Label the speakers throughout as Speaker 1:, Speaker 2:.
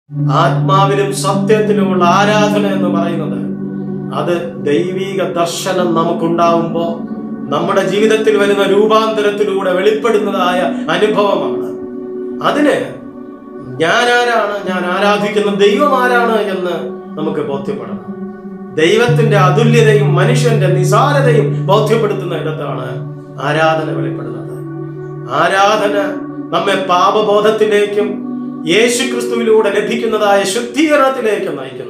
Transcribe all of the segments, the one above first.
Speaker 1: ആത്മാവിലും സത്യത്തിലുമുള്ള ആരാധന എന്ന് പറയുന്നത് അത് ദൈവീക ദർശനം നമുക്കുണ്ടാവുമ്പോ നമ്മുടെ ജീവിതത്തിൽ വരുന്ന രൂപാന്തരത്തിലൂടെ വെളിപ്പെടുന്നതായ അനുഭവമാണ് അതിന് ഞാൻ ആരാണ് ഞാൻ ആരാധിക്കുന്ന ദൈവം ആരാണ് എന്ന് നമുക്ക് ബോധ്യപ്പെടണം ദൈവത്തിന്റെ അതുല്യതയും മനുഷ്യന്റെ നിസാരതയും ബോധ്യപ്പെടുത്തുന്ന ഇടത്താണ് ആരാധന വെളിപ്പെടുന്നത് ആരാധന നമ്മെ പാപബോധത്തിലേക്കും യേശു ക്രിസ്തുവിലൂടെ ലഭിക്കുന്നതായ ശുദ്ധീകരണത്തിലേക്ക് നയിക്കുന്നു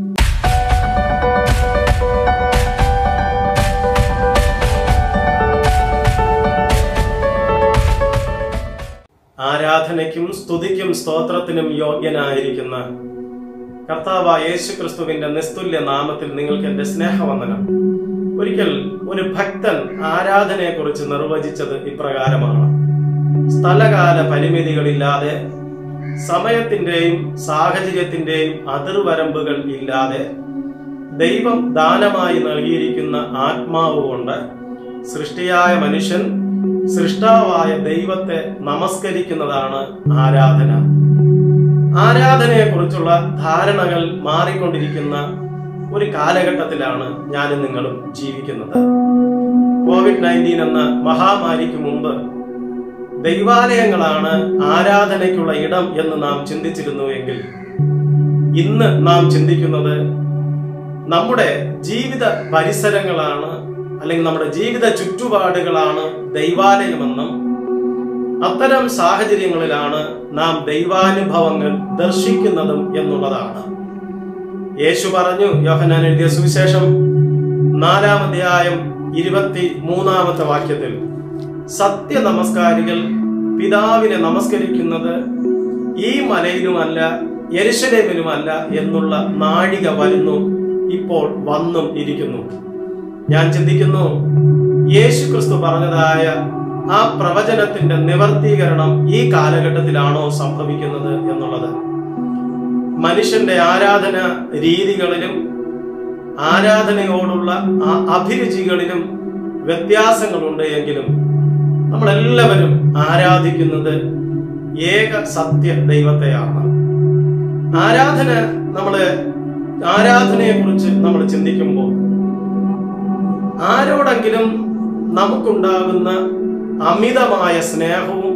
Speaker 1: ആരാധനയ്ക്കും സ്തുതിക്കും സ്തോത്രത്തിനും യോഗ്യനായിരിക്കുന്ന കർത്താവ് യേശു ക്രിസ്തുവിന്റെ നിസ്തുല്യ നാമത്തിൽ നിങ്ങൾക്ക് എന്റെ സ്നേഹവന്ദനം ഒരിക്കൽ ഒരു ഭക്തൻ ആരാധനയെ കുറിച്ച് നിർവചിച്ചത് ഇപ്രകാരമാണ് സ്ഥലകാല പരിമിതികളില്ലാതെ സമയത്തിന്റെയും സാഹചര്യത്തിന്റെയും അതിർവരമ്പുകൾ ഇല്ലാതെ ദൈവം ദാനമായി നൽകിയിരിക്കുന്ന ആത്മാവ് കൊണ്ട് സൃഷ്ടിയായ മനുഷ്യൻ സൃഷ്ടാവായ ദൈവത്തെ നമസ്കരിക്കുന്നതാണ് ആരാധന ആരാധനയെ കുറിച്ചുള്ള ധാരണകൾ മാറിക്കൊണ്ടിരിക്കുന്ന ഒരു കാലഘട്ടത്തിലാണ് ഞാനും നിങ്ങളും ജീവിക്കുന്നത് കോവിഡ് നയൻറ്റീൻ എന്ന മഹാമാരിക്ക് മുമ്പ് ദൈവാലയങ്ങളാണ് ആരാധനയ്ക്കുള്ള ഇടം എന്ന് നാം ചിന്തിച്ചിരുന്നുവെങ്കിൽ ഇന്ന് നാം ചിന്തിക്കുന്നത് നമ്മുടെ ജീവിത പരിസരങ്ങളാണ് അല്ലെങ്കിൽ നമ്മുടെ ജീവിത ചുറ്റുപാടുകളാണ് ദൈവാലയമെന്നും അത്തരം സാഹചര്യങ്ങളിലാണ് നാം ദൈവാനുഭവങ്ങൾ ദർശിക്കുന്നതും എന്നുള്ളതാണ് യേശു പറഞ്ഞു യോഹനാൻ എഴുതിയ സുവിശേഷം നാലാം അധ്യായം ഇരുപത്തി മൂന്നാമത്തെ വാക്യത്തിൽ സത്യ നമസ്കാരികൾ പിതാവിനെ നമസ്കരിക്കുന്നത് ഈ മലയിലുമല്ല യെരുശലേമിലുമല്ല എന്നുള്ള നാഴിക വരുന്നു ഇപ്പോൾ വന്നും ഇരിക്കുന്നു ഞാൻ ചിന്തിക്കുന്നു യേശു ക്രിസ്തു പറഞ്ഞതായ ആ പ്രവചനത്തിന്റെ നിവർത്തീകരണം ഈ കാലഘട്ടത്തിലാണോ സംഭവിക്കുന്നത് എന്നുള്ളത് മനുഷ്യന്റെ ആരാധന രീതികളിലും ആരാധനയോടുള്ള ആ അഭിരുചികളിലും വ്യത്യാസങ്ങളുണ്ട് എങ്കിലും നമ്മളെല്ലാവരും ആരാധിക്കുന്നത് ഏക സത്യ ദൈവത്തെയാണ് ആരാധന നമ്മള് ആരാധനയെ കുറിച്ച് നമ്മൾ ചിന്തിക്കുമ്പോൾ ആരോടെങ്കിലും നമുക്കുണ്ടാകുന്ന അമിതമായ സ്നേഹവും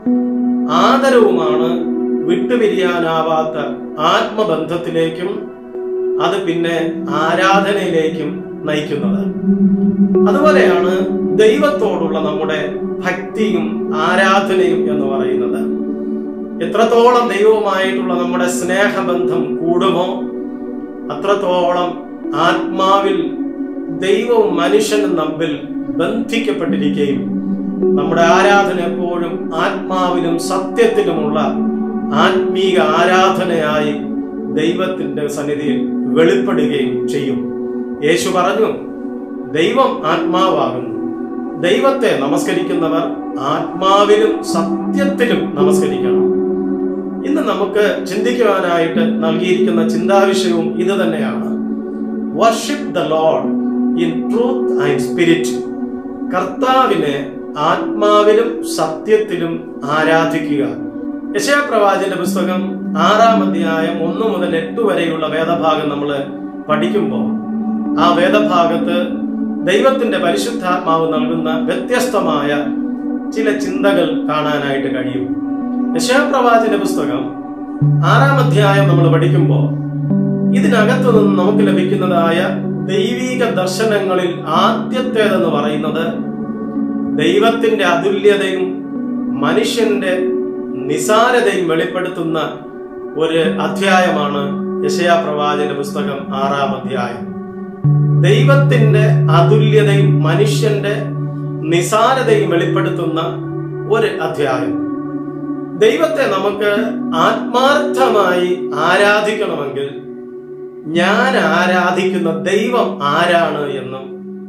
Speaker 1: ആദരവുമാണ് വിട്ടുപിരിയാനാവാത്ത ആത്മബന്ധത്തിലേക്കും അത് പിന്നെ ആരാധനയിലേക്കും നയിക്കുന്നത് അതുപോലെയാണ് ദൈവത്തോടുള്ള നമ്മുടെ ഭക്തിയും ആരാധനയും എന്ന് പറയുന്നത് എത്രത്തോളം ദൈവവുമായിട്ടുള്ള നമ്മുടെ സ്നേഹബന്ധം കൂടുമോ അത്രത്തോളം ആത്മാവിൽ ദൈവവും മനുഷ്യനും തമ്മിൽ ബന്ധിക്കപ്പെട്ടിരിക്കുകയും നമ്മുടെ ആരാധന എപ്പോഴും ആത്മാവിലും സത്യത്തിലുമുള്ള ആത്മീക ആരാധനയായി ദൈവത്തിന്റെ സന്നിധിയിൽ വെളിപ്പെടുകയും ചെയ്യും യേശു പറഞ്ഞു ദൈവം ആത്മാവാകുന്നു ദൈവത്തെ നമസ്കരിക്കുന്നവർ ആത്മാവിലും സത്യത്തിലും നമസ്കരിക്കണം ഇന്ന് നമുക്ക് ചിന്തിക്കുവാനായിട്ട് നൽകിയിരിക്കുന്ന ചിന്താവിഷയവും ഇത് തന്നെയാണ് worship the lord in truth and spirit കർത്താവിനെ ആത്മാവിലും സത്യത്തിലും ആരാധിക്കുക യശയാപ്രവാചന്റെ പുസ്തകം ആറാം അധ്യായം ഒന്ന് മുതൽ എട്ട് വരെയുള്ള വേദഭാഗം നമ്മൾ പഠിക്കുമ്പോൾ ആ വേദഭാഗത്ത് ദൈവത്തിന്റെ പരിശുദ്ധാത്മാവ് നൽകുന്ന വ്യത്യസ്തമായ ചില ചിന്തകൾ കാണാനായിട്ട് കഴിയും യശയാപ്രവാചന്റെ പുസ്തകം ആറാം അധ്യായം നമ്മൾ പഠിക്കുമ്പോൾ ഇതിനകത്തു നിന്ന് നമുക്ക് ലഭിക്കുന്നതായ ദൈവീക ദർശനങ്ങളിൽ ആദ്യത്തേതെന്ന് പറയുന്നത് ദൈവത്തിന്റെ അതുല്യതയും മനുഷ്യന്റെ നിസാരതയും വെളിപ്പെടുത്തുന്ന ഒരു അധ്യായമാണ് യശയാ പ്രവാചന പുസ്തകം ആറാം അധ്യായം ദൈവത്തിന്റെ അതുല്യതയും മനുഷ്യന്റെ നിസാരതയും വെളിപ്പെടുത്തുന്ന ഒരു അധ്യായം ദൈവത്തെ നമുക്ക് ആത്മാർത്ഥമായി ആരാധിക്കണമെങ്കിൽ ഞാൻ ആരാധിക്കുന്ന ദൈവം ആരാണ് എന്നും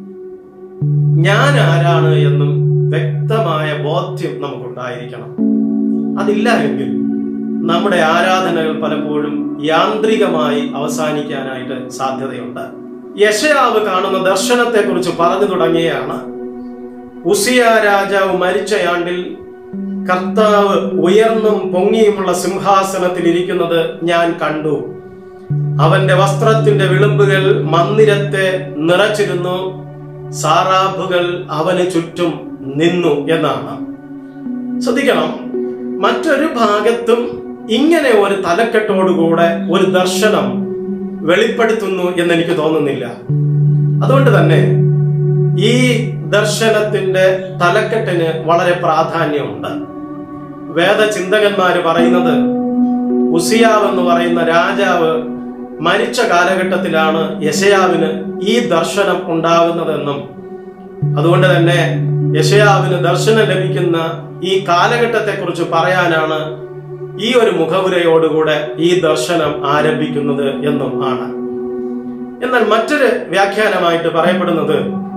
Speaker 1: ഞാൻ ആരാണ് എന്നും വ്യക്തമായ ബോധ്യം നമുക്കുണ്ടായിരിക്കണം അതില്ല എങ്കിൽ നമ്മുടെ ആരാധനകൾ പലപ്പോഴും യാന്ത്രികമായി അവസാനിക്കാനായിട്ട് സാധ്യതയുണ്ട് യശയാവ് കാണുന്ന ദർശനത്തെ കുറിച്ച് പറഞ്ഞു തുടങ്ങിയാണ് ഉസിയ രാജാവ് മരിച്ചയാണ്ടിൽ കർത്താവ് ഉയർന്നും പൊങ്ങിയുമുള്ള സിംഹാസനത്തിൽ ഇരിക്കുന്നത് ഞാൻ കണ്ടു അവന്റെ വസ്ത്രത്തിന്റെ വിളുമ്പുകൾ മന്ദിരത്തെ നിറച്ചിരുന്നു സാറാബുകൾ അവന് ചുറ്റും നിന്നു എന്നാണ് ശ്രദ്ധിക്കണം മറ്റൊരു ഭാഗത്തും ഇങ്ങനെ ഒരു തലക്കെട്ടോടുകൂടെ ഒരു ദർശനം വെളിപ്പെടുത്തുന്നു എന്ന് എനിക്ക് തോന്നുന്നില്ല അതുകൊണ്ട് തന്നെ ഈ ദർശനത്തിന്റെ തലക്കെട്ടിന് വളരെ പ്രാധാന്യമുണ്ട് വേദചിന്തകന്മാര് പറയുന്നത് ഉസിയാവ് എന്ന് പറയുന്ന രാജാവ് മരിച്ച കാലഘട്ടത്തിലാണ് യശയാവിന് ഈ ദർശനം ഉണ്ടാകുന്നതെന്നും അതുകൊണ്ട് തന്നെ യശയാവിന് ദർശനം ലഭിക്കുന്ന ഈ കാലഘട്ടത്തെ കുറിച്ച് പറയാനാണ് ഈ ഒരു മുഖവുരയോടുകൂടെ ഈ ദർശനം ആരംഭിക്കുന്നത് എന്നും ആണ് എന്നാൽ മറ്റൊരു വ്യാഖ്യാനമായിട്ട് പറയപ്പെടുന്നത്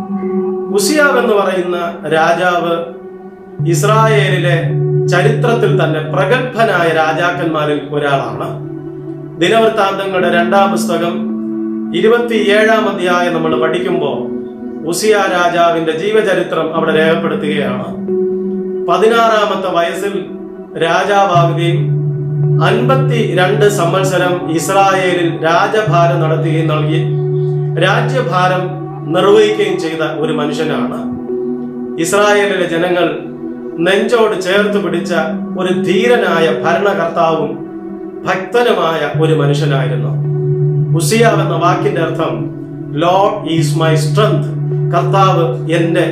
Speaker 1: ഉസിയാവ് എന്ന് പറയുന്ന രാജാവ് ഇസ്രായേലിലെ ചരിത്രത്തിൽ തന്നെ പ്രഗത്ഭനായ രാജാക്കന്മാരിൽ ഒരാളാണ് ദിനവൃത്താന്തങ്ങളുടെ രണ്ടാം പുസ്തകം ഇരുപത്തിയേഴാം അധ്യായം നമ്മൾ പഠിക്കുമ്പോൾ ഉസിയ രാജാവിന്റെ ജീവചരിത്രം അവിടെ രേഖപ്പെടുത്തുകയാണ് പതിനാറാമത്തെ വയസ്സിൽ രാജാവാകുകയും അൻപത്തി രണ്ട് സംവത്സരം ഇസ്രായേലിൽ രാജഭാരം നടത്തുകയും നൽകി രാജ്യഭാരം നിർവഹിക്കുകയും ചെയ്ത ഒരു മനുഷ്യനാണ് ഇസ്രായേലിലെ ജനങ്ങൾ നെഞ്ചോട് ചേർത്ത് പിടിച്ച ഒരു ധീരനായ ഭരണകർത്താവും ഭക്തനുമായ ഒരു മനുഷ്യനായിരുന്നു ഉസിയാവ് എന്ന വാക്കിന്റെ അർത്ഥം ലോഡ് ഈസ് മൈ സ്ട്രെങ്ത് കർത്താവ് എന്റെ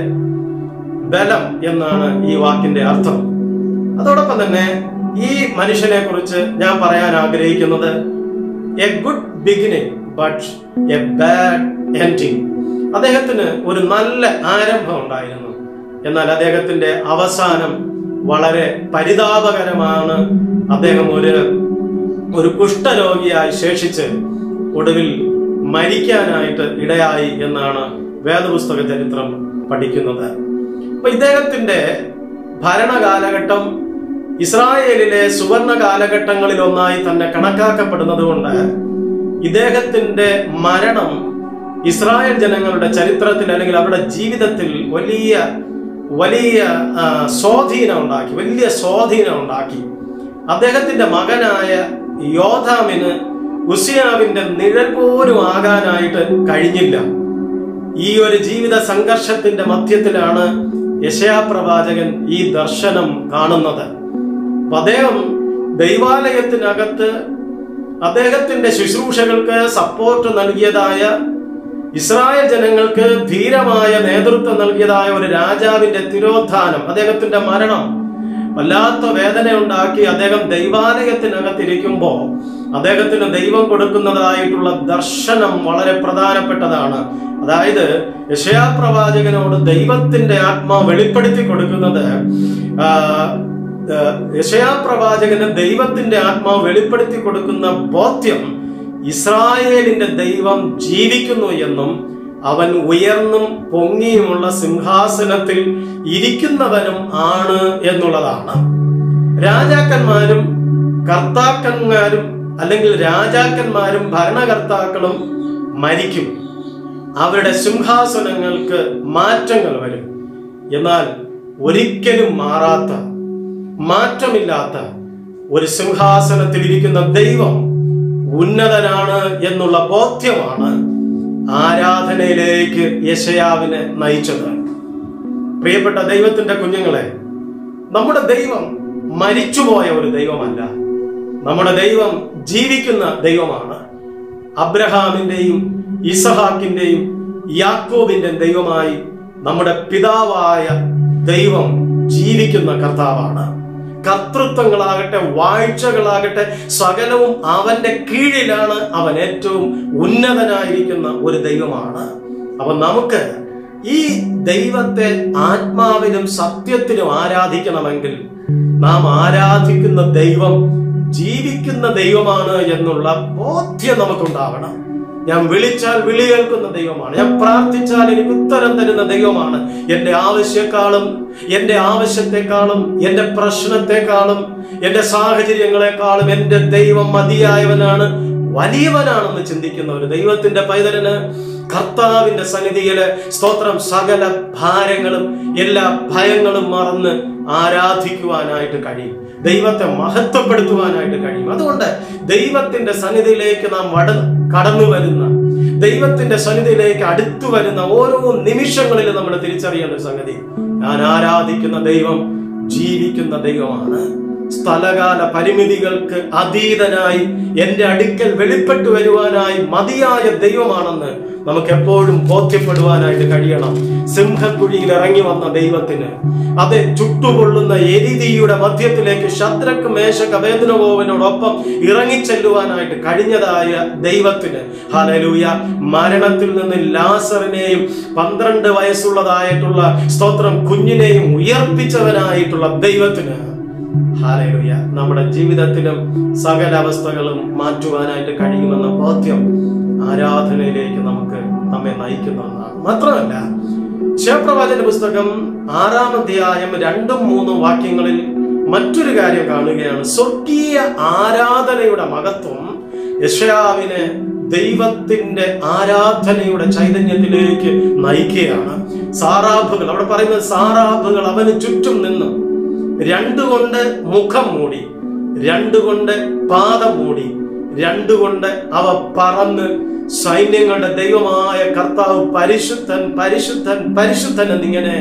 Speaker 1: ബലം എന്നാണ് ഈ വാക്കിന്റെ അർത്ഥം അതോടൊപ്പം തന്നെ ഈ മനുഷ്യനെ കുറിച്ച് ഞാൻ പറയാൻ ആഗ്രഹിക്കുന്നത് a good beginning but a bad ending അദ്ദേഹത്തിന് ഒരു നല്ല ആരംഭം ഉണ്ടായിരുന്നു എന്നാൽ അദ്ദേഹത്തിന്റെ അവസാനം വളരെ പരിതാപകരമാണ് അദ്ദേഹം ഒരു ഒരു കുഷ്ഠരോഗിയായി ശേഷിച്ച് ഒടുവിൽ മരിക്കാനായിട്ട് ഇടയായി എന്നാണ് വേദപുസ്തക ചരിത്രം പഠിക്കുന്നത് അപ്പൊ ഇദ്ദേഹത്തിന്റെ ഭരണകാലഘട്ടം ഇസ്രായേലിലെ സുവർണ കാലഘട്ടങ്ങളിൽ ഒന്നായി തന്നെ കണക്കാക്കപ്പെടുന്നത് കൊണ്ട് ഇദ്ദേഹത്തിന്റെ മരണം ഇസ്രായേൽ ജനങ്ങളുടെ ചരിത്രത്തിൽ അല്ലെങ്കിൽ അവരുടെ ജീവിതത്തിൽ വലിയ വലിയ ആ, സ്വാധീനം ഉണ്ടാക്കി വലിയ സ്വാധീനം ഉണ്ടാക്കി അദ്ദേഹത്തിന്റെ മകനായ യോധാമിന് ഉസിയാവിന്റെ നിഴൽ പോലും ആകാനായിട്ട് കഴിഞ്ഞില്ല ഈ ഒരു ജീവിത സംഘർഷത്തിന്റെ മധ്യത്തിലാണ് യശയാ പ്രവാചകൻ ഈ ദർശനം കാണുന്നത് അപ്പൊ അദ്ദേഹം ദൈവാലയത്തിനകത്ത് അദ്ദേഹത്തിന്റെ ശുശ്രൂഷകൾക്ക് സപ്പോർട്ട് നൽകിയതായ ഇസ്രായേൽ ജനങ്ങൾക്ക് ധീരമായ നേതൃത്വം നൽകിയതായ ഒരു രാജാവിന്റെ തിരോധാനം അദ്ദേഹത്തിന്റെ മരണം വല്ലാത്ത വേദന ഉണ്ടാക്കി അദ്ദേഹം ദൈവാലയത്തിനകത്തിരിക്കുമ്പോ അദ്ദേഹത്തിന് ദൈവം കൊടുക്കുന്നതായിട്ടുള്ള ദർശനം വളരെ പ്രധാനപ്പെട്ടതാണ് അതായത് യശയാ പ്രവാചകനോട് ദൈവത്തിന്റെ ആത്മാവ് വെളിപ്പെടുത്തി കൊടുക്കുന്നത് ആ, ആ, യശയാ പ്രവാചകന് ദൈവത്തിന്റെ ആത്മാവ് വെളിപ്പെടുത്തി കൊടുക്കുന്ന ബോധ്യം ഇസ്രായേലിന്റെ ദൈവം ജീവിക്കുന്നു എന്നും അവൻ ഉയർന്നും പൊങ്ങിയുമുള്ള സിംഹാസനത്തിൽ ഇരിക്കുന്നവനും ആണ് എന്നുള്ളതാണ് രാജാക്കന്മാരും കർത്താക്കന്മാരും അല്ലെങ്കിൽ രാജാക്കന്മാരും ഭരണകർത്താക്കളും മരിക്കും അവരുടെ സിംഹാസനങ്ങൾക്ക് മാറ്റങ്ങൾ വരും എന്നാൽ ഒരിക്കലും മാറാത്ത മാറ്റമില്ലാത്ത ഒരു സിംഹാസനത്തിൽ ഇരിക്കുന്ന ദൈവം ഉന്നതനാണ് എന്നുള്ള ബോധ്യമാണ് ആരാധനയിലേക്ക് യശയാവിനെ നയിച്ചത് പ്രിയപ്പെട്ട ദൈവത്തിന്റെ കുഞ്ഞുങ്ങളെ നമ്മുടെ ദൈവം മരിച്ചുപോയ ഒരു ദൈവമല്ല നമ്മുടെ ദൈവം ജീവിക്കുന്ന ദൈവമാണ് അബ്രഹാമിന്റെയും ഇസഹാക്കിന്റെയും യാക്കോബിന്റെ ദൈവമായി നമ്മുടെ പിതാവായ ദൈവം ജീവിക്കുന്ന കർത്താവാണ് കർത്തൃത്വങ്ങളാകട്ടെ വാഴ്ചകളാകട്ടെ സകലവും അവന്റെ കീഴിലാണ് അവൻ ഏറ്റവും ഉന്നതനായിരിക്കുന്ന ഒരു ദൈവമാണ് അപ്പൊ നമുക്ക് ഈ ദൈവത്തെ ആത്മാവിലും സത്യത്തിലും ആരാധിക്കണമെങ്കിൽ നാം ആരാധിക്കുന്ന ദൈവം ജീവിക്കുന്ന ദൈവമാണ് എന്നുള്ള ബോധ്യം നമുക്കുണ്ടാവണം ഞാൻ വിളിച്ചാൽ വിളി കേൾക്കുന്ന ദൈവമാണ് ഞാൻ പ്രാർത്ഥിച്ചാൽ എനിക്ക് ഉത്തരം തരുന്ന ദൈവമാണ് എന്റെ ആവശ്യക്കാളും എന്റെ ആവശ്യത്തെക്കാളും എന്റെ പ്രശ്നത്തെക്കാളും എന്റെ സാഹചര്യങ്ങളെക്കാളും എന്റെ ദൈവം മതിയായവനാണ് വലിയവനാണെന്ന് ചിന്തിക്കുന്ന ഒരു ദൈവത്തിന്റെ പൈതലിന് കർത്താവിന്റെ സന്നിധിയില് സ്തോത്രം സകല ഭാരങ്ങളും എല്ലാ ഭയങ്ങളും മറന്ന് ആരാധിക്കുവാനായിട്ട് കഴിയും ദൈവത്തെ മഹത്വപ്പെടുത്തുവാനായിട്ട് കഴിയും അതുകൊണ്ട് ദൈവത്തിന്റെ സന്നിധിയിലേക്ക് നാം വട കടന്നു വരുന്ന ദൈവത്തിന്റെ സന്നിധിയിലേക്ക് അടുത്തു വരുന്ന ഓരോ നിമിഷങ്ങളിലും നമ്മൾ തിരിച്ചറിയേണ്ട ഒരു സംഗതി ഞാൻ ആരാധിക്കുന്ന ദൈവം ജീവിക്കുന്ന ദൈവമാണ് സ്ഥലകാല പരിമിതികൾക്ക് അതീതനായി എന്റെ അടുക്കൽ വെളിപ്പെട്ടു വരുവാനായി മതിയായ ദൈവമാണെന്ന് നമുക്ക് എപ്പോഴും ബോധ്യപ്പെടുവാനായിട്ട് കഴിയണം സിംഹക്കുഴിയിൽ ഇറങ്ങി വന്ന ദൈവത്തിന് അത് ചുട്ടുകൊള്ളുന്ന എരിതിയുടെ മധ്യത്തിലേക്ക് ശത്രുക്ക് മേശക വേദനകോവനോടൊപ്പം ഇറങ്ങിച്ചെല്ലുവാനായിട്ട് കഴിഞ്ഞതായ ദൈവത്തിന് ഹലലൂയ മരണത്തിൽ നിന്ന് ലാസറിനെയും പന്ത്രണ്ട് വയസ്സുള്ളതായിട്ടുള്ള സ്തോത്രം കുഞ്ഞിനെയും ഉയർപ്പിച്ചവനായിട്ടുള്ള ദൈവത്തിന് ഹാലലുയ നമ്മുടെ ജീവിതത്തിലും സകല അവസ്ഥകളും മാറ്റുവാനായിട്ട് കഴിയുമെന്ന ബോധ്യം ആരാധനയിലേക്ക് നമുക്ക് നമ്മെ നയിക്കുന്ന ഒന്നാണ് മാത്രമല്ല ശിവപ്രവാചന്റെ പുസ്തകം ആറാം അധ്യായം രണ്ടും മൂന്നും വാക്യങ്ങളിൽ മറ്റൊരു കാര്യം കാണുകയാണ് സ്വർഗീയ ആരാധനയുടെ മഹത്വം യശയാവിനെ ദൈവത്തിന്റെ ആരാധനയുടെ ചൈതന്യത്തിലേക്ക് നയിക്കുകയാണ് സാറാഭുകൾ അവിടെ പറയുന്നത് സാറാഭുകൾ അവന് ചുറ്റും നിന്നും രണ്ടുകൊണ്ട് മുഖം മൂടി രണ്ടുകൊണ്ട് പാദം മൂടി രണ്ടുകൊണ്ട് അവ പറന്ന് സൈന്യങ്ങളുടെ ദൈവമായ കർത്താവ് പരിശുദ്ധൻ പരിശുദ്ധൻ പരിശുദ്ധൻ എന്നിങ്ങനെ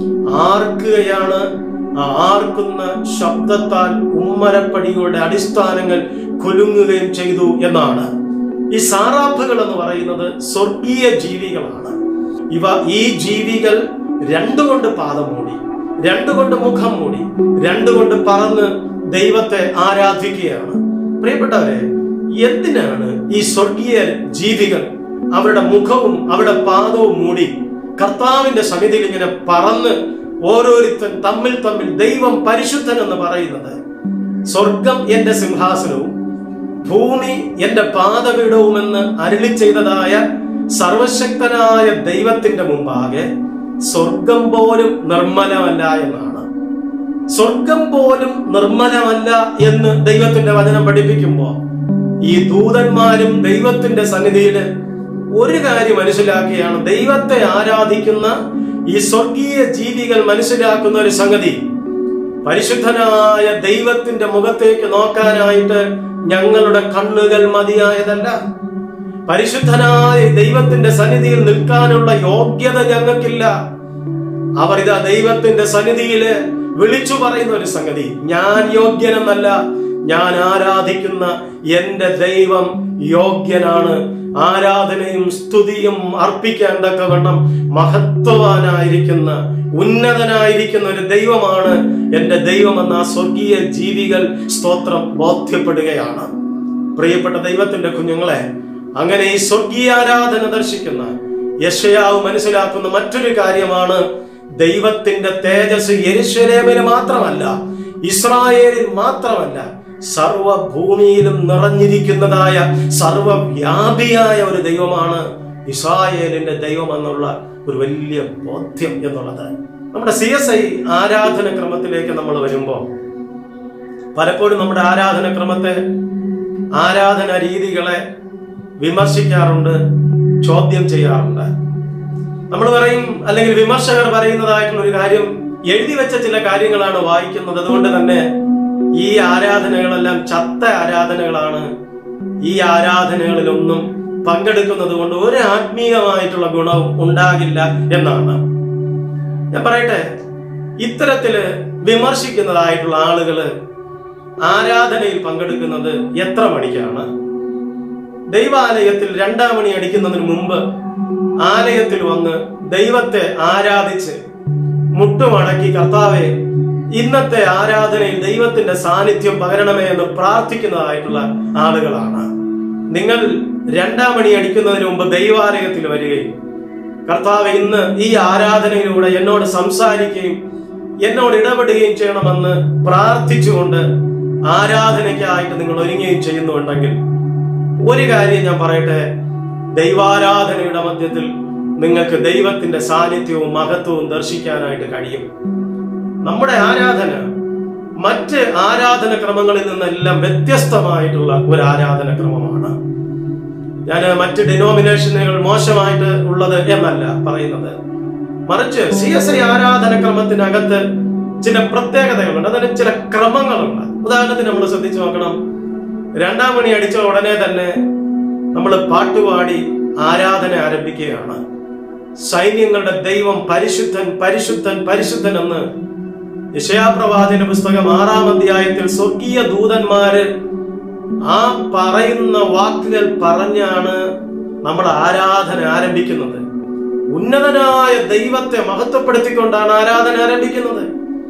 Speaker 1: ആർക്കുകയാണ് ആ ആർക്കുന്ന ശബ്ദത്താൽ ഉമ്മരപ്പടിയുടെ അടിസ്ഥാനങ്ങൾ കുലുങ്ങുകയും ചെയ്തു എന്നാണ് ഈ സാറാഫുകൾ എന്ന് പറയുന്നത് സ്വർഗീയ ജീവികളാണ് ഇവ ഈ ജീവികൾ രണ്ടുകൊണ്ട് പാദം മൂടി രണ്ടുകൊണ്ട് മുഖം മൂടി രണ്ടുകൊണ്ട് പറന്ന് ദൈവത്തെ ആരാധിക്കുകയാണ് പ്രിയപ്പെട്ടവരെ എന്തിനാണ് ഈ സ്വർഗീയ ജീവികൾ അവരുടെ മുഖവും അവരുടെ പാദവും മൂടി കർത്താവിന്റെ സന്നിധിയിൽ ഇങ്ങനെ പറന്ന് ഓരോരുത്തൻ തമ്മിൽ തമ്മിൽ ദൈവം പരിശുദ്ധൻ എന്ന് പറയുന്നത് സ്വർഗം എന്റെ സിംഹാസനവും ഭൂമി എന്റെ പാദപീഠവുമെന്ന് അരുളി ചെയ്തതായ സർവശക്തനായ ദൈവത്തിന്റെ മുമ്പാകെ സ്വർഗം പോലും നിർമ്മലമല്ല എന്നാണ് സ്വർഗം പോലും നിർമ്മലമല്ല എന്ന് ദൈവത്തിന്റെ വചനം പഠിപ്പിക്കുമ്പോ ഈ ദൂതന്മാരും ദൈവത്തിന്റെ സന്നിധിയില് ഒരു കാര്യം മനസ്സിലാക്കിയാണ് ദൈവത്തെ ആരാധിക്കുന്ന ഈ സ്വർഗീയ ജീവികൾ മനസ്സിലാക്കുന്ന ഒരു സംഗതി പരിശുദ്ധനായ ദൈവത്തിന്റെ മുഖത്തേക്ക് നോക്കാനായിട്ട് ഞങ്ങളുടെ കണ്ണുകൾ മതിയായതല്ല പരിശുദ്ധനായ ദൈവത്തിന്റെ സന്നിധിയിൽ നിൽക്കാനുള്ള യോഗ്യത ഞങ്ങൾക്കില്ല അവർ ഇതാ ദൈവത്തിന്റെ സന്നിധിയില് വിളിച്ചു പറയുന്ന ഒരു സംഗതി ഞാൻ യോഗ്യനെന്നല്ല ഞാൻ ആരാധിക്കുന്ന എന്റെ ദൈവം യോഗ്യനാണ് ആരാധനയും സ്തുതിയും അർപ്പിക്കാൻ തക്കവണ്ണം മഹത്വവാനായിരിക്കുന്ന ഉന്നതനായിരിക്കുന്ന ഒരു ദൈവമാണ് എന്റെ ദൈവമെന്ന ആ സ്വർഗീയ ജീവികൾ സ്തോത്രം ബോധ്യപ്പെടുകയാണ് പ്രിയപ്പെട്ട ദൈവത്തിന്റെ കുഞ്ഞുങ്ങളെ അങ്ങനെ ഈ സ്വർഗീയ ആരാധന ദർശിക്കുന്ന യശയാവ് മനസ്സിലാക്കുന്ന മറ്റൊരു കാര്യമാണ് ദൈവത്തിന്റെ തേജസ് യെരുശലേമിന് മാത്രമല്ല ഇസ്രായേലിൽ മാത്രമല്ല സർവഭൂമിയിലും നിറഞ്ഞിരിക്കുന്നതായ സർവവ്യാപിയായ ഒരു ദൈവമാണ് ഇസ്രായേലിന്റെ ദൈവം എന്നുള്ള ഒരു വലിയ ബോധ്യം എന്നുള്ളത് നമ്മുടെ സി എസ് ഐ ആരാധന ക്രമത്തിലേക്ക് നമ്മൾ വരുമ്പോൾ പലപ്പോഴും നമ്മുടെ ആരാധന ക്രമത്തെ ആരാധന രീതികളെ വിമർശിക്കാറുണ്ട് ചോദ്യം ചെയ്യാറുണ്ട് നമ്മൾ പറയും അല്ലെങ്കിൽ വിമർശകർ പറയുന്നതായിട്ടുള്ള ഒരു കാര്യം എഴുതി വെച്ച ചില കാര്യങ്ങളാണ് വായിക്കുന്നത് അതുകൊണ്ട് തന്നെ ഈ ആരാധനകളെല്ലാം ചത്ത ആരാധനകളാണ് ഈ ആരാധനകളിലൊന്നും പങ്കെടുക്കുന്നത് കൊണ്ട് ഒരു ആത്മീയമായിട്ടുള്ള ഗുണവും ഉണ്ടാകില്ല എന്നാണ് ഞാൻ പറയട്ടെ ഇത്തരത്തില് വിമർശിക്കുന്നതായിട്ടുള്ള ആളുകള് ആരാധനയിൽ പങ്കെടുക്കുന്നത് എത്ര മണിക്കാണ് ദൈവാലയത്തിൽ രണ്ടാം മണി അടിക്കുന്നതിന് മുമ്പ് ആലയത്തിൽ വന്ന് ദൈവത്തെ ആരാധിച്ച് മുട്ടുമടക്കി കർത്താവെ ഇന്നത്തെ ആരാധനയിൽ ദൈവത്തിന്റെ സാന്നിധ്യം പകരണമേ എന്ന് പ്രാർത്ഥിക്കുന്നതായിട്ടുള്ള ആളുകളാണ് നിങ്ങൾ രണ്ടാം മണി അടിക്കുന്നതിന് മുമ്പ് ദൈവാലയത്തിൽ വരികയും കർത്താവ് ഇന്ന് ഈ ആരാധനയിലൂടെ എന്നോട് സംസാരിക്കുകയും എന്നോട് ഇടപെടുകയും ചെയ്യണമെന്ന് പ്രാർത്ഥിച്ചുകൊണ്ട് ആരാധനയ്ക്കായിട്ട് നിങ്ങൾ ഒരുങ്ങുകയും ചെയ്യുന്നുണ്ടെങ്കിൽ ഒരു കാര്യം ഞാൻ പറയട്ടെ ദൈവാരാധനയുടെ മധ്യത്തിൽ നിങ്ങൾക്ക് ദൈവത്തിന്റെ സാന്നിധ്യവും മഹത്വവും ദർശിക്കാനായിട്ട് കഴിയും നമ്മുടെ ആരാധന മറ്റ് ആരാധന ക്രമങ്ങളിൽ നിന്നെല്ലാം വ്യത്യസ്തമായിട്ടുള്ള ഒരു ആരാധന ക്രമമാണ് ഞാൻ മറ്റ് ഡിനോമിനേഷനുകൾ മോശമായിട്ട് ഉള്ളത് എന്നല്ല പറയുന്നത് മറിച്ച് സി എസ് ഐ ആരാധനക്രമത്തിനകത്ത് ചില പ്രത്യേകതകളുണ്ട് അതിന് ചില ക്രമങ്ങളുണ്ട് ഉദാഹരണത്തിന് നമ്മൾ ശ്രദ്ധിച്ചു നോക്കണം രണ്ടാം മണി അടിച്ച ഉടനെ തന്നെ നമ്മൾ പാട്ടുപാടി ആരാധന ആരംഭിക്കുകയാണ് സൈന്യങ്ങളുടെ ദൈവം പരിശുദ്ധൻ പരിശുദ്ധൻ പരിശുദ്ധൻ എന്ന് യശയാപ്രവാചന പുസ്തകം ആറാം അധ്യായത്തിൽ സ്വർഗീയ ദൂതന്മാര് ആ പറയുന്ന വാക്കുകൾ പറഞ്ഞാണ് നമ്മൾ ആരാധന ആരംഭിക്കുന്നത് ഉന്നതനായ ദൈവത്തെ മഹത്വപ്പെടുത്തിക്കൊണ്ടാണ് ആരാധന ആരംഭിക്കുന്നത്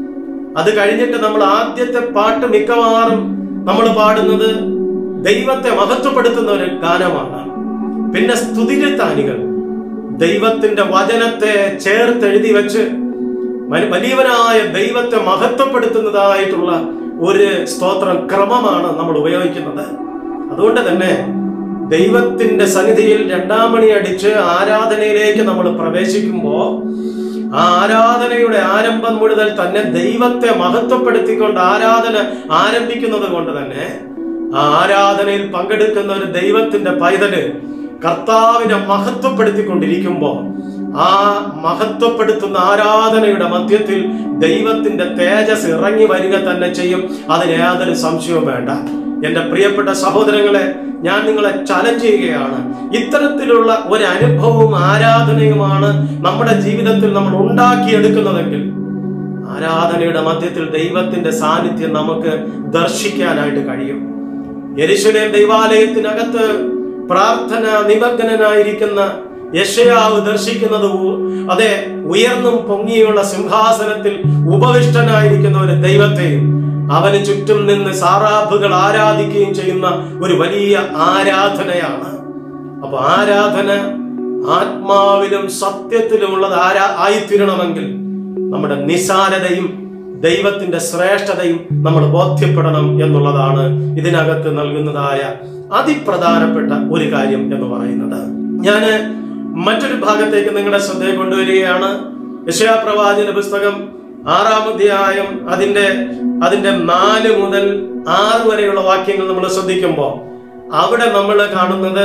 Speaker 1: അത് കഴിഞ്ഞിട്ട് നമ്മൾ ആദ്യത്തെ പാട്ട് മിക്കവാറും നമ്മൾ പാടുന്നത് ദൈവത്തെ മഹത്വപ്പെടുത്തുന്ന ഒരു ഗാനമാണ് പിന്നെ സ്തുതികൃത്താനികൾ ദൈവത്തിന്റെ വചനത്തെ ചേർത്തെഴുതി വെച്ച് മ- വലിയവനായ ദൈവത്തെ മഹത്വപ്പെടുത്തുന്നതായിട്ടുള്ള ഒരു സ്തോത്രം ക്രമമാണ് നമ്മൾ ഉപയോഗിക്കുന്നത് അതുകൊണ്ട് തന്നെ ദൈവത്തിന്റെ സന്നിധിയിൽ രണ്ടാം മണി അടിച്ച് ആരാധനയിലേക്ക് നമ്മൾ പ്രവേശിക്കുമ്പോൾ ആ ആരാധനയുടെ ആരംഭം മുതൽ തന്നെ ദൈവത്തെ മഹത്വപ്പെടുത്തിക്കൊണ്ട് ആരാധന ആരംഭിക്കുന്നത് കൊണ്ട് തന്നെ ആ ആരാധനയിൽ പങ്കെടുക്കുന്ന ഒരു ദൈവത്തിന്റെ പൈതല് കർത്താവിനെ മഹത്വപ്പെടുത്തിക്കൊണ്ടിരിക്കുമ്പോൾ ആ മഹത്വപ്പെടുത്തുന്ന ആരാധനയുടെ മധ്യത്തിൽ ദൈവത്തിന്റെ തേജസ് ഇറങ്ങി വരിക തന്നെ ചെയ്യും അതിന് യാതൊരു സംശയവും വേണ്ട എന്റെ പ്രിയപ്പെട്ട സഹോദരങ്ങളെ ഞാൻ നിങ്ങളെ ചലഞ്ച് ചെയ്യുകയാണ് ഇത്തരത്തിലുള്ള ഒരു അനുഭവവും ആരാധനയുമാണ് നമ്മുടെ ജീവിതത്തിൽ നമ്മൾ ഉണ്ടാക്കിയെടുക്കുന്നതെങ്കിൽ ആരാധനയുടെ മധ്യത്തിൽ ദൈവത്തിന്റെ സാന്നിധ്യം നമുക്ക് ദർശിക്കാനായിട്ട് കഴിയും യെരുശലേം ദൈവാലയത്തിനകത്ത് പ്രാർത്ഥന നിമഗ്നനായിരിക്കുന്ന യശയാവ് ദർശിക്കുന്നത് ഉ- അതെ ഉയർന്നും പൊങ്ങിയുള്ള സിംഹാസനത്തിൽ ഉപവിഷ്ടനായിരിക്കുന്ന ഒരു ദൈവത്തെയും അവന് ചുറ്റും നിന്ന് സാറാബുകൾ ആരാധിക്കുകയും ചെയ്യുന്ന ഒരു വലിയ ആരാധനയാണ് അപ്പൊ ആരാധന ആത്മാവിലും സത്യത്തിലുമുള്ളത് ആരാ ആയിത്തീരണമെങ്കിൽ നമ്മുടെ നിസാരതയും ദൈവത്തിന്റെ ശ്രേഷ്ഠതയും നമ്മൾ ബോധ്യപ്പെടണം എന്നുള്ളതാണ് ഇതിനകത്ത് നൽകുന്നതായ അതിപ്രധാനപ്പെട്ട ഒരു കാര്യം എന്ന് പറയുന്നത് ഞാന് മറ്റൊരു ഭാഗത്തേക്ക് നിങ്ങളുടെ ശ്രദ്ധയെ കൊണ്ടുവരികയാണ് യശയാപ്രവാചന പുസ്തകം ആറാം അധ്യായം അതിന്റെ അതിന്റെ നാല് മുതൽ ആറ് വരെയുള്ള വാക്യങ്ങൾ നമ്മൾ ശ്രദ്ധിക്കുമ്പോൾ അവിടെ നമ്മൾ കാണുന്നത്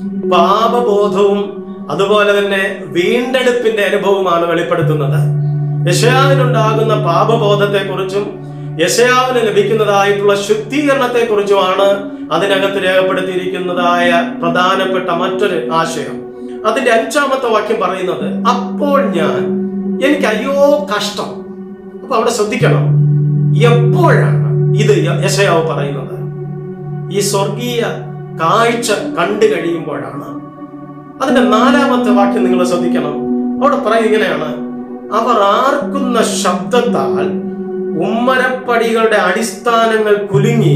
Speaker 1: പാപബോധവും അതുപോലെ തന്നെ വീണ്ടെടുപ്പിന്റെ അനുഭവമാണ് വെളിപ്പെടുത്തുന്നത് യശയാവിനുണ്ടാകുന്ന പാപബോധത്തെ കുറിച്ചും യശയാവിന് ലഭിക്കുന്നതായിട്ടുള്ള ശുദ്ധീകരണത്തെ കുറിച്ചുമാണ് അതിനകത്ത് രേഖപ്പെടുത്തിയിരിക്കുന്നതായ പ്രധാനപ്പെട്ട മറ്റൊരു ആശയം അതിന്റെ അഞ്ചാമത്തെ വാക്യം പറയുന്നത് അപ്പോൾ ഞാൻ എനിക്ക് അയ്യോ കഷ്ടം അപ്പൊ അവിടെ ശ്രദ്ധിക്കണം എപ്പോഴാണ് ഇത് യശയാവ് പറയുന്നത് ഈ സ്വർഗീയ കാഴ്ച കണ്ടു കഴിയുമ്പോഴാണ് അതിന്റെ നാലാമത്തെ വാക്യം നിങ്ങൾ ശ്രദ്ധിക്കണം അവിടെ പറയും ഇങ്ങനെയാണ് അവർ ആർക്കുന്ന ശബ്ദത്താൽ ഉമ്മരപ്പടികളുടെ അടിസ്ഥാനങ്ങൾ കുലുങ്ങി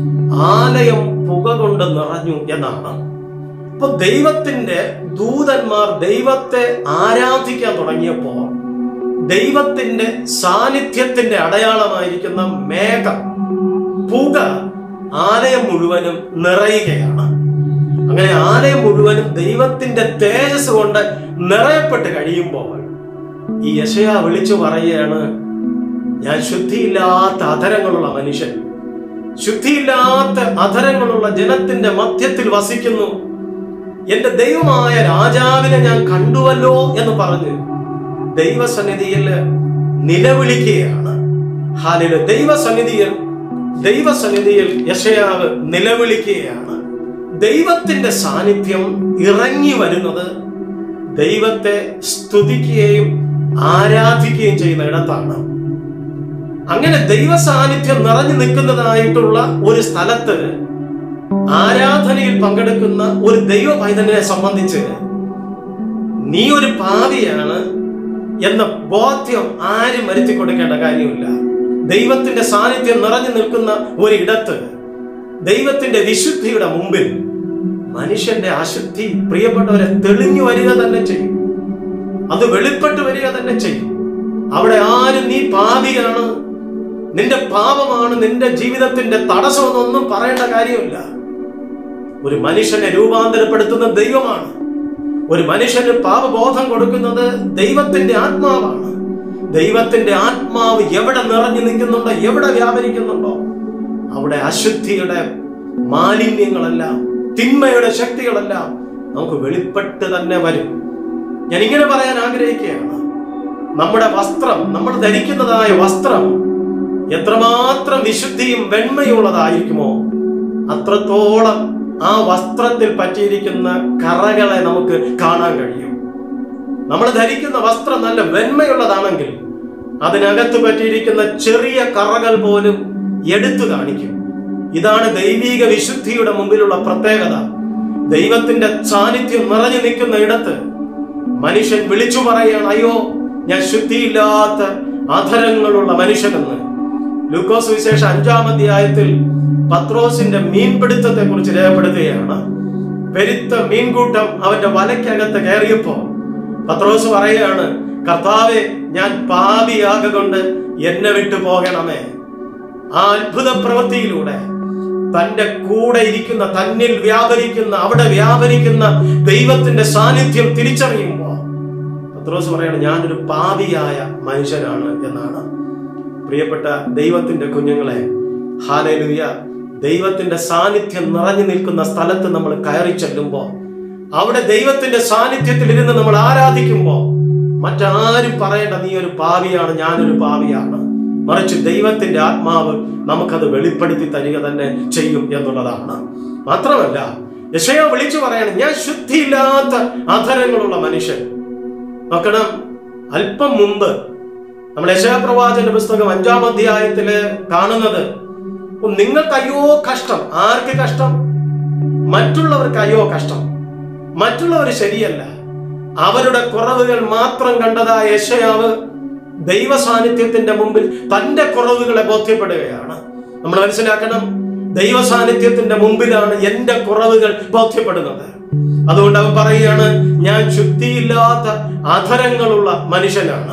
Speaker 1: ആലയം പുക കൊണ്ട് നിറഞ്ഞു എന്നാണ് അപ്പൊ ദൈവത്തിന്റെ ദൂതന്മാർ ദൈവത്തെ ആരാധിക്കാൻ തുടങ്ങിയപ്പോ ദൈവത്തിന്റെ സാന്നിധ്യത്തിന്റെ അടയാളമായിരിക്കുന്ന മേഘം പുക ആലയം മുഴുവനും നിറയുകയാണ് അങ്ങനെ ആലയം മുഴുവനും ദൈവത്തിന്റെ തേജസ് കൊണ്ട് നിറയപ്പെട്ട് കഴിയുമ്പോൾ ഈ യശയ വിളിച്ചു പറയുകയാണ് ഞാൻ ശുദ്ധിയില്ലാത്ത അധരങ്ങളുള്ള മനുഷ്യൻ ശുദ്ധിയില്ലാത്ത അധരങ്ങളുള്ള ജനത്തിന്റെ മധ്യത്തിൽ വസിക്കുന്നു എന്റെ ദൈവമായ രാജാവിനെ ഞാൻ കണ്ടുവല്ലോ എന്ന് പറഞ്ഞ് ദൈവസന്നിധിയിൽ നിലവിളിക്കുകയാണ് ഹാലില് ദൈവസന്നിധിയിൽ ദൈവസന്നിധിയിൽ യശയാവ് നിലവിളിക്കുകയാണ് ദൈവത്തിന്റെ സാന്നിധ്യം ഇറങ്ങി വരുന്നത് ദൈവത്തെ സ്തുതിക്കുകയും ആരാധിക്കുകയും ചെയ്യുന്ന ഇടത്താണ് അങ്ങനെ ദൈവ സാന്നിധ്യം നിറഞ്ഞു നിൽക്കുന്നതായിട്ടുള്ള ഒരു സ്ഥലത്ത് ആരാധനയിൽ പങ്കെടുക്കുന്ന ഒരു ദൈവ പൈതലിനെ സംബന്ധിച്ച് നീ ഒരു പാവിയാണ് എന്ന ബോധ്യം ആരും വരുത്തി കൊടുക്കേണ്ട കാര്യമില്ല ദൈവത്തിന്റെ സാന്നിധ്യം നിറഞ്ഞു നിൽക്കുന്ന ഒരിടത്ത് ദൈവത്തിന്റെ വിശുദ്ധിയുടെ മുമ്പിൽ മനുഷ്യന്റെ അശുദ്ധി പ്രിയപ്പെട്ടവരെ തെളിഞ്ഞു വരിക തന്നെ ചെയ്യും അത് വെളിപ്പെട്ട് വരിക തന്നെ ചെയ്യും അവിടെ ആരും നീ പാപിയാണ് നിന്റെ പാപമാണ് നിന്റെ ജീവിതത്തിന്റെ തടസ്സമെന്നൊന്നും പറയേണ്ട കാര്യമില്ല ഒരു മനുഷ്യനെ രൂപാന്തരപ്പെടുത്തുന്ന ദൈവമാണ് ഒരു മനുഷ്യന് പാപബോധം കൊടുക്കുന്നത് ദൈവത്തിന്റെ ആത്മാവാണ് ദൈവത്തിന്റെ ആത്മാവ് എവിടെ നിറഞ്ഞു നിൽക്കുന്നുണ്ടോ എവിടെ വ്യാപരിക്കുന്നുണ്ടോ അവിടെ അശുദ്ധിയുടെ മാലിന്യങ്ങളെല്ലാം തിന്മയുടെ ശക്തികളെല്ലാം നമുക്ക് വെളിപ്പെട്ട് തന്നെ വരും ഞാൻ ഇങ്ങനെ പറയാൻ ആഗ്രഹിക്കുകയാണ് നമ്മുടെ വസ്ത്രം നമ്മൾ ധരിക്കുന്നതായ വസ്ത്രം എത്രമാത്രം വിശുദ്ധിയും വെണ്മയുള്ളതായിരിക്കുമോ അത്രത്തോളം ആ വസ്ത്രത്തിൽ പറ്റിയിരിക്കുന്ന കറകളെ നമുക്ക് കാണാൻ കഴിയും നമ്മൾ ധരിക്കുന്ന വസ്ത്രം നല്ല വെണ്മയുള്ളതാണെങ്കിൽ അതിനകത്ത് പറ്റിയിരിക്കുന്ന ചെറിയ കറകൾ പോലും എടുത്തു കാണിക്കും ഇതാണ് ദൈവീക വിശുദ്ധിയുടെ മുമ്പിലുള്ള പ്രത്യേകത ദൈവത്തിന്റെ സാന്നിധ്യം നിറഞ്ഞു നിൽക്കുന്ന ഇടത്ത് മനുഷ്യൻ വിളിച്ചു പറയാണ് അയ്യോ ഞാൻ ശുദ്ധിയില്ലാത്ത അധരങ്ങളുള്ള മനുഷ്യനെന്ന് ലൂക്കോസ് വിശേഷ അഞ്ചാം അധ്യായത്തിൽ പത്രോസിന്റെ മീൻപിടുത്തത്തെ കുറിച്ച് രേഖപ്പെടുത്തുകയാണ് പെരുത്ത മീൻകൂട്ടം അവന്റെ വലയ്ക്കകത്ത് കയറിയപ്പോ പത്രോസ് പറയുകയാണ് കർത്താവെ ഞാൻ പാപിയാകൊണ്ട് എന്നെ വിട്ടു പോകണമേ ആ അത്ഭുത പ്രവൃത്തിയിലൂടെ തന്റെ കൂടെ ഇരിക്കുന്ന തന്നിൽ വ്യാപരിക്കുന്ന അവിടെ വ്യാപരിക്കുന്ന ദൈവത്തിന്റെ സാന്നിധ്യം തിരിച്ചറിയുമ്പോൾ പത്രോസ് പറയാണ് ഞാനൊരു പാപിയായ മനുഷ്യനാണ് എന്നാണ് പ്രിയപ്പെട്ട ദൈവത്തിന്റെ കുഞ്ഞുങ്ങളെ ഹാലലുയ ദൈവത്തിന്റെ സാന്നിധ്യം നിറഞ്ഞു നിൽക്കുന്ന സ്ഥലത്ത് നമ്മൾ കയറി ചെല്ലുമ്പോൾ അവിടെ ദൈവത്തിന്റെ സാന്നിധ്യത്തിൽ ഇരുന്ന് നമ്മൾ ആരാധിക്കുമ്പോൾ മറ്റാരും പറയേണ്ട നീ ഒരു പാവിയാണ് ഞാനൊരു പാവിയാണ് മറിച്ച് ദൈവത്തിന്റെ ആത്മാവ് നമുക്കത് വെളിപ്പെടുത്തി തരിക തന്നെ ചെയ്യും എന്നുള്ളതാണ് മാത്രമല്ല യശയോ വിളിച്ചു പറയാണ് ഞാൻ ശുദ്ധിയില്ലാത്ത അധരങ്ങളുള്ള മനുഷ്യൻ നോക്കണം അല്പം മുമ്പ് നമ്മൾ യശയപ്രവാചന്റെ പുസ്തകം അഞ്ചാം അധ്യായത്തില് കാണുന്നത് നിങ്ങൾക്ക് അയ്യോ കഷ്ടം ആർക്ക് കഷ്ടം മറ്റുള്ളവർക്ക് അയ്യോ കഷ്ടം മറ്റുള്ളവർ ശരിയല്ല അവരുടെ കുറവുകൾ മാത്രം കണ്ടതായ യശയാവ് ദൈവ സാന്നിധ്യത്തിന്റെ മുമ്പിൽ തന്റെ കുറവുകളെ ബോധ്യപ്പെടുകയാണ് നമ്മൾ മനസ്സിലാക്കണം ദൈവ സാന്നിധ്യത്തിന്റെ മുമ്പിലാണ് എന്റെ കുറവുകൾ ബോധ്യപ്പെടുന്നത് അതുകൊണ്ട് അവൻ പറയുകയാണ് ഞാൻ ശുദ്ധിയില്ലാത്ത അധരങ്ങളുള്ള മനുഷ്യനാണ്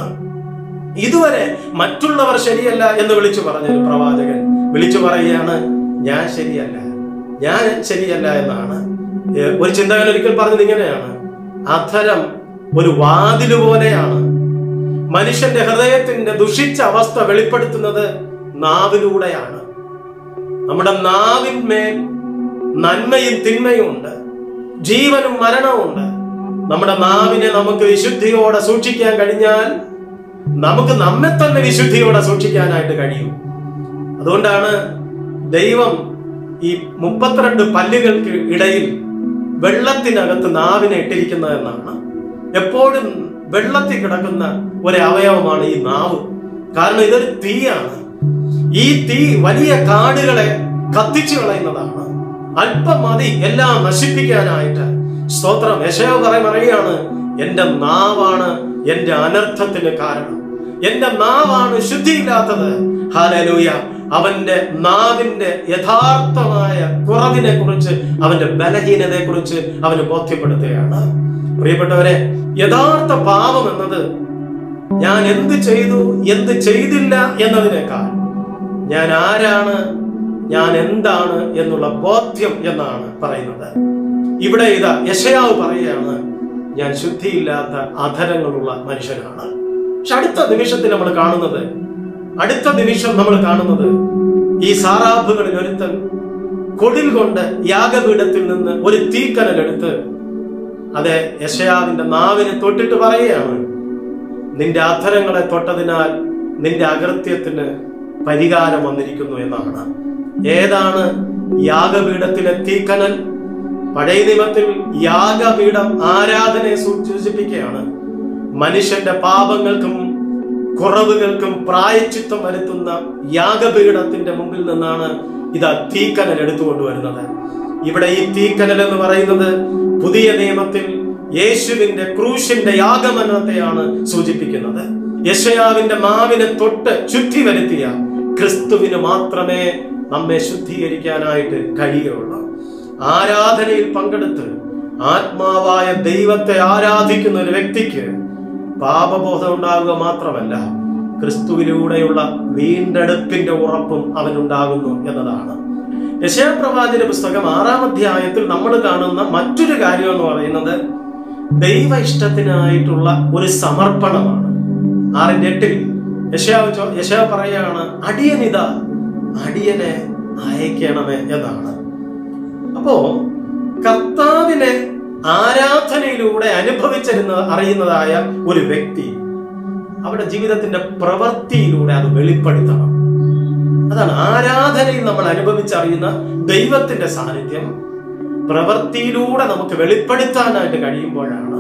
Speaker 1: ഇതുവരെ മറ്റുള്ളവർ ശരിയല്ല എന്ന് വിളിച്ചു പറഞ്ഞ ഒരു പ്രവാചകൻ വിളിച്ചു പറയുകയാണ് ഞാൻ ശരിയല്ല ഞാൻ ശരിയല്ല എന്നാണ് ഏ, ഒരു ചിന്തകൻ ഒരിക്കൽ പറഞ്ഞത് ഇങ്ങനെയാണ് അധരം ഒരു വാതില് പോലെയാണ് മനുഷ്യന്റെ ഹൃദയത്തിന്റെ ദുഷിച്ച അവസ്ഥ വെളിപ്പെടുത്തുന്നത് നാവിലൂടെയാണ് നമ്മുടെ നാവിന്മേൽ നന്മയും തിന്മയും ഉണ്ട് ജീവനും മരണവും ഉണ്ട് നമ്മുടെ നാവിനെ നമുക്ക് വിശുദ്ധിയോടെ സൂക്ഷിക്കാൻ കഴിഞ്ഞാൽ നമുക്ക് നമ്മെ തന്നെ വിശുദ്ധിയോടെ സൂക്ഷിക്കാനായിട്ട് കഴിയും അതുകൊണ്ടാണ് ദൈവം ഈ മുപ്പത്തിരണ്ട് പല്ലുകൾക്ക് ഇടയിൽ വെള്ളത്തിനകത്ത് നാവിനെ ഇട്ടിരിക്കുന്നത് എന്നാണ് എപ്പോഴും വെള്ളത്തിൽ കിടക്കുന്ന ഒരു അവയവമാണ് ഈ നാവ് കാരണം ഇതൊരു തീയാണ് ഈ തീ വലിയ കാടുകളെ കത്തിച്ചു കളയുന്നതാണ് അല്പം മതി എല്ലാം നശിപ്പിക്കാനായിട്ട് സ്തോത്രം യശയോ പറയ പറയുകയാണ് എന്റെ നാവാണ് എന്റെ അനർത്ഥത്തിന് കാരണം എന്റെ നാവാണ് ശുദ്ധിയില്ലാത്തത് ഹാലലൂയ അവന്റെ നാവിന്റെ യഥാർത്ഥമായ കുറവിനെ കുറിച്ച് അവന്റെ ബലഹീനതയെ കുറിച്ച് അവന് ബോധ്യപ്പെടുത്തുകയാണ് പ്രിയപ്പെട്ടവരെ യഥാർത്ഥ പാപം എന്നത് ഞാൻ എന്ത് ചെയ്തു എന്ത് ചെയ്തില്ല എന്നതിനേക്കാൾ ഞാൻ ആരാണ് ഞാൻ എന്താണ് എന്നുള്ള ബോധ്യം എന്നാണ് പറയുന്നത് ഇവിടെ ഇതാ യശയാവ് പറയുകയാണ് ഞാൻ ശുദ്ധിയില്ലാത്ത അധരങ്ങളുള്ള മനുഷ്യനാണ് പക്ഷെ അടുത്ത നിമിഷത്തിൽ നമ്മൾ കാണുന്നത് അടുത്ത നിമിഷം നമ്മൾ കാണുന്നത് ഈ സാറാബുകളിൽ ഒരുത്തൻ കൊടിൽ കൊണ്ട് യാഗപീഠത്തിൽ നിന്ന് ഒരു തീക്കനൽ എടുത്ത് അതെ യശയാവിന്റെ നാവിനെ തൊട്ടിട്ട് പറയുകയാണ് നിന്റെ അധരങ്ങളെ തൊട്ടതിനാൽ നിന്റെ അകൃത്യത്തിന് പരിഹാരം വന്നിരിക്കുന്നു എന്നാണ് ഏതാണ് യാഗപീഠത്തിലെ തീക്കനൽ പഴയ നിയമത്തിൽ യാഗപീഠം ആരാധനയെ സൂ- സൂചിപ്പിക്കുകയാണ് മനുഷ്യന്റെ പാപങ്ങൾക്കും കുറവുകൾക്കും പ്രായച്ചിത്തം വരുത്തുന്ന യാഗപീഠത്തിന്റെ മുമ്പിൽ നിന്നാണ് ഇതാ തീക്കനൽ എടുത്തുകൊണ്ടുവരുന്നത് ഇവിടെ ഈ തീക്കനൽ എന്ന് പറയുന്നത് പുതിയ നിയമത്തിൽ യേശുവിന്റെ ക്രൂശിന്റെ യാഗമരണത്തെയാണ് സൂചിപ്പിക്കുന്നത് യശയാവിന്റെ മാവിനെ തൊട്ട് ചുറ്റി വരുത്തിയ ക്രിസ്തുവിന് മാത്രമേ നമ്മെ ശുദ്ധീകരിക്കാനായിട്ട് കഴിയുകയുള്ളൂ ആരാധനയിൽ പങ്കെടുത്ത് ആത്മാവായ ദൈവത്തെ ആരാധിക്കുന്ന ഒരു വ്യക്തിക്ക് പാപബോധം ഉണ്ടാകുക മാത്രമല്ല ക്രിസ്തുവിലൂടെയുള്ള വീണ്ടെടുപ്പിന്റെ ഉറപ്പും അവനുണ്ടാകുന്നു എന്നതാണ് യശയപ്രവാചന പുസ്തകം ആറാം അധ്യായത്തിൽ നമ്മൾ കാണുന്ന മറ്റൊരു കാര്യം എന്ന് പറയുന്നത് ദൈവ ഇഷ്ടത്തിനായിട്ടുള്ള ഒരു സമർപ്പണമാണ് ആറിന്റെ എട്ടിൽ യശയാവ് ചോ- യശയാവ് പറയുകയാണ് അടിയനിത അടിയനെ അയക്കണമേ എന്നാണ് അപ്പോ ആരാധനയിലൂടെ അനുഭവിച്ചിരുന്ന അറിയുന്നതായ ഒരു വ്യക്തി അവരുടെ ജീവിതത്തിന്റെ പ്രവൃത്തിയിലൂടെ അത് വെളിപ്പെടുത്തണം അതാണ് ആരാധനയിൽ നമ്മൾ അനുഭവിച്ചറിയുന്ന ദൈവത്തിന്റെ സാന്നിധ്യം പ്രവൃത്തിയിലൂടെ നമുക്ക് വെളിപ്പെടുത്താനായിട്ട് കഴിയുമ്പോഴാണ്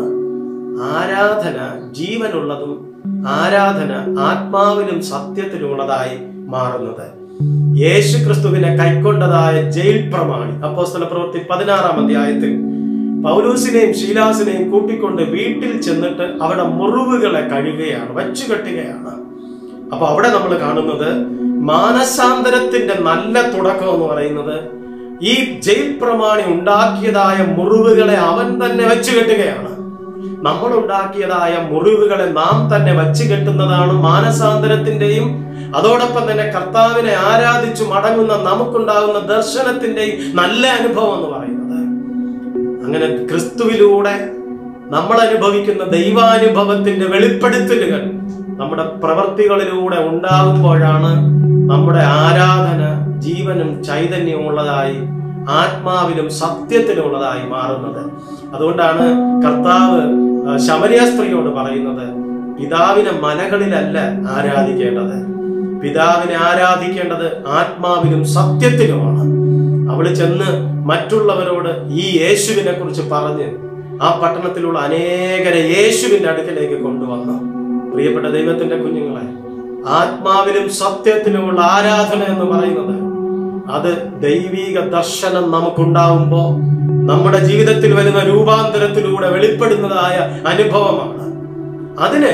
Speaker 1: ആരാധന ജീവനുള്ളതും ആരാധന ആത്മാവിലും സത്യത്തിലുമുള്ളതായി മാറുന്നത് യേശു ക്രിസ്തുവിനെ കൈക്കൊണ്ടതായ ജയിൽ പ്രമാണി അപ്പോസ്തല പ്രവൃത്തി പതിനാറാം അധ്യായത്തിൽ പൗലൂസിനെയും ശീലാസിനെയും കൂട്ടിക്കൊണ്ട് വീട്ടിൽ ചെന്നിട്ട് അവിടെ മുറിവുകളെ കഴുകുകയാണ് വച്ചു കെട്ടുകയാണ് അപ്പൊ അവിടെ നമ്മൾ കാണുന്നത് മാനസാന്തരത്തിന്റെ നല്ല തുടക്കം എന്ന് പറയുന്നത് ഈ ജയിൽ പ്രമാണി ഉണ്ടാക്കിയതായ മുറിവുകളെ അവൻ തന്നെ വെച്ചു കെട്ടുകയാണ് നമ്മൾ ഉണ്ടാക്കിയതായ മുറിവുകളെ നാം തന്നെ വച്ചു കെട്ടുന്നതാണ് മാനസാന്തരത്തിന്റെയും അതോടൊപ്പം തന്നെ കർത്താവിനെ ആരാധിച്ചു മടങ്ങുന്ന നമുക്കുണ്ടാകുന്ന ദർശനത്തിന്റെയും നല്ല അനുഭവം എന്ന് പറയുന്നത് അങ്ങനെ ക്രിസ്തുവിലൂടെ നമ്മൾ അനുഭവിക്കുന്ന ദൈവാനുഭവത്തിന്റെ വെളിപ്പെടുത്തലുകൾ നമ്മുടെ പ്രവർത്തികളിലൂടെ ഉണ്ടാകുമ്പോഴാണ് നമ്മുടെ ആരാധന ജീവനും ചൈതന്യവും ഉള്ളതായി ആത്മാവിലും സത്യത്തിലുള്ളതായി മാറുന്നത് അതുകൊണ്ടാണ് കർത്താവ് ആ, ശമരിയ സ്ത്രീയോട് പറയുന്നത് പിതാവിനെ മലകളിലല്ല ആരാധിക്കേണ്ടത് പിതാവിനെ ആരാധിക്കേണ്ടത് ആത്മാവിലും സത്യത്തിലുമാണ് അവള് ചെന്ന് മറ്റുള്ളവരോട് ഈ യേശുവിനെ കുറിച്ച് പറഞ്ഞ് ആ പട്ടണത്തിലുള്ള അനേകരെ യേശുവിന്റെ അടുക്കലേക്ക് കൊണ്ടുവന്നു പ്രിയപ്പെട്ട ദൈവത്തിന്റെ കുഞ്ഞുങ്ങളെ ആത്മാവിലും സത്യത്തിലുമുള്ള ആരാധന എന്ന് പറയുന്നത് അത് ദൈവീക ദർശനം നമുക്കുണ്ടാവുമ്പോ നമ്മുടെ ജീവിതത്തിൽ വരുന്ന രൂപാന്തരത്തിലൂടെ വെളിപ്പെടുന്നതായ അനുഭവമാണ് അതിന്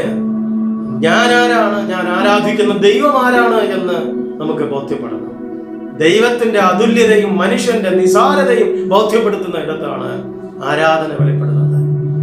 Speaker 1: ഞാൻ ആരാണ് ഞാൻ ആരാധിക്കുന്ന ദൈവം ആരാണ് എന്ന് നമുക്ക് ബോധ്യപ്പെടണം ദൈവത്തിന്റെ അതുല്യതയും മനുഷ്യന്റെ നിസാരതയും ബോധ്യപ്പെടുത്തുന്ന ഇടത്താണ് ആരാധന വെളിപ്പെടുന്നത്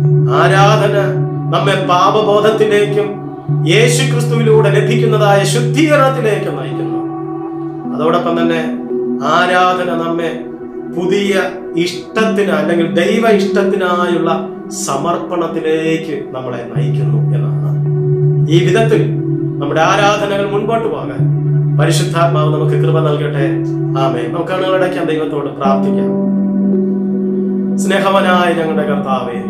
Speaker 1: ആരാധന നമ്മെ പാപബോധത്തിലേക്കും യേശു ക്രിസ്തുവിലൂടെ ലഭിക്കുന്നതായ ശുദ്ധീകരണത്തിലേക്കും നയിക്കുന്നു അതോടൊപ്പം തന്നെ ആരാധന നമ്മെ പുതിയ ഇഷ്ടത്തിന് അല്ലെങ്കിൽ ദൈവ ഇഷ്ടത്തിനായുള്ള സമർപ്പണത്തിലേക്ക് നമ്മളെ നയിക്കുന്നു എന്നാണ് ഈ വിധത്തിൽ നമ്മുടെ ആരാധനകൾ മുൻപോട്ട് പോകാൻ പരിശുദ്ധാത്മാവ് നമുക്ക് കൃപ നൽകട്ടെ ആമേ നമുക്ക് കണ്ണുകളടയ്ക്കാൻ ദൈവത്തോട് പ്രാർത്ഥിക്കാം സ്നേഹവനായ ഞങ്ങളുടെ കർത്താവേ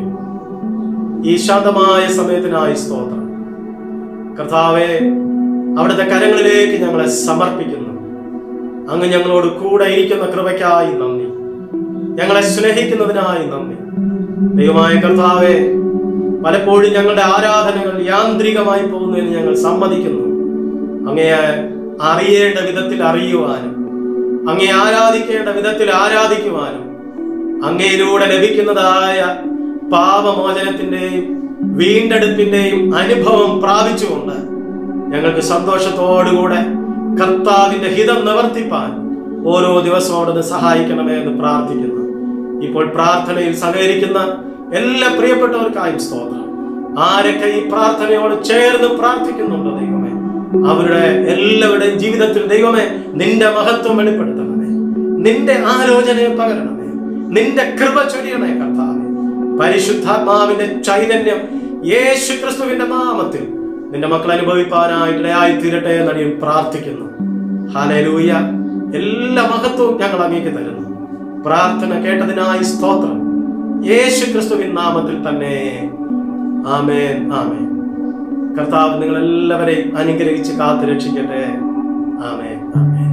Speaker 1: ഈ ശാന്തമായ സമയത്തിനായി സ്തോത്രം കർത്താവെ അവിടുത്തെ കരങ്ങളിലേക്ക് ഞങ്ങളെ സമർപ്പിക്കുന്നു അങ്ങ് ഞങ്ങളോട് കൂടെ ഇരിക്കുന്ന കൃപയ്ക്കായി നന്ദി ഞങ്ങളെ സ്നേഹിക്കുന്നതിനായി നന്ദി ദൈവമായ കർത്താവെ പലപ്പോഴും ഞങ്ങളുടെ ആരാധനകൾ യാന്ത്രികമായി പോകുന്നതിന് ഞങ്ങൾ സമ്മതിക്കുന്നു അങ്ങയെ അറിയേണ്ട വിധത്തിൽ അറിയുവാനും അങ്ങയെ ആരാധിക്കേണ്ട വിധത്തിൽ ആരാധിക്കുവാനും അങ്ങയിലൂടെ ലഭിക്കുന്നതായ പാപമോചനത്തിന്റെയും വീണ്ടെടുപ്പിന്റെയും അനുഭവം പ്രാപിച്ചുകൊണ്ട് ഞങ്ങൾക്ക് സന്തോഷത്തോടുകൂടെ കർത്താവിന്റെ ഹിതം നിവർത്തിപ്പാൻ ഓരോ ദിവസവും അവിടുന്ന് സഹായിക്കണമേ എന്ന് പ്രാർത്ഥിക്കുന്നു ഇപ്പോൾ പ്രാർത്ഥനയിൽ സഹകരിക്കുന്ന എല്ലാ പ്രിയപ്പെട്ടവർക്കായും സ്തോത്രം ആരൊക്കെ ഈ പ്രാർത്ഥനയോട് ചേർന്ന് പ്രാർത്ഥിക്കുന്നുണ്ടോ ദൈവമേ അവരുടെ എല്ലാവരുടെയും ജീവിതത്തിൽ ദൈവമേ നിന്റെ മഹത്വം വെളിപ്പെടുത്തണമേ നിന്റെ ആലോചനയെ പകരണമേ നിന്റെ കൃപ ചൊരിയണേ കർത്താവേ പരിശുദ്ധാത്മാവിന്റെ ചൈതന്യം യേശു ക്രിസ്തുവിന്റെ നാമത്തിൽ നിന്റെ മക്കൾ അനുഭവിപ്പാനായിട്ടിടയായി തീരട്ടെ എന്ന് ഞാൻ പ്രാർത്ഥിക്കുന്നു ഹാലൂയ എല്ലാ മഹത്വവും ഞങ്ങൾ അങ്ങേക്ക് തരുന്നു പ്രാർത്ഥന കേട്ടതിനായി സ്തോത്രം യേശു ക്രിസ്തുവിൻ നാമത്തിൽ തന്നെ ആമേൻ ആമേൻ കർത്താവ് നിങ്ങൾ എല്ലാവരെയും അനുഗ്രഹിച്ച് കാത്തു രക്ഷിക്കട്ടെ ആമേൻ ആമേൻ